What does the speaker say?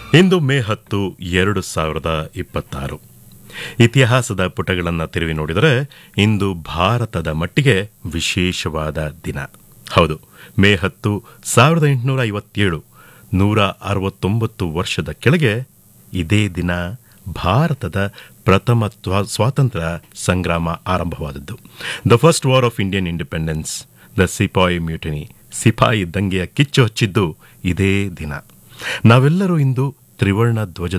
ಇಂದು ಮೇ ಹತ್ತು ಎರಡು ಸಾವಿರದ ಇಪ್ಪತ್ತಾರು ಇತಿಹಾಸದ ಪುಟಗಳನ್ನು ತಿರುವಿ ನೋಡಿದರೆ ಇಂದು ಭಾರತದ ಮಟ್ಟಿಗೆ ವಿಶೇಷವಾದ ದಿನ ಹೌದು ಮೇ ಹತ್ತು ಸಾವಿರದ ಎಂಟುನೂರ ಐವತ್ತೇಳು ನೂರ ಅರವತ್ತೊಂಬತ್ತು ವರ್ಷದ ಕೆಳಗೆ ಇದೇ ದಿನ ಭಾರತದ ಪ್ರಥಮ ತ್ವ- ಸ್ವಾತಂತ್ರ್ಯ ಸಂಗ್ರಾಮ ಆರಂಭವಾದದ್ದು the first war of Indian independence the sepoy mutiny ಸಿಪಾಯಿ ದಂಗೆಯ ಕಿಚ್ಚು ಹಚ್ಚಿದ್ದು ಇದೇ ದಿನ ನಾವೆಲ್ಲರೂ ಇಂದು ತ್ರಿವರ್ಣ ಧ್ವಜ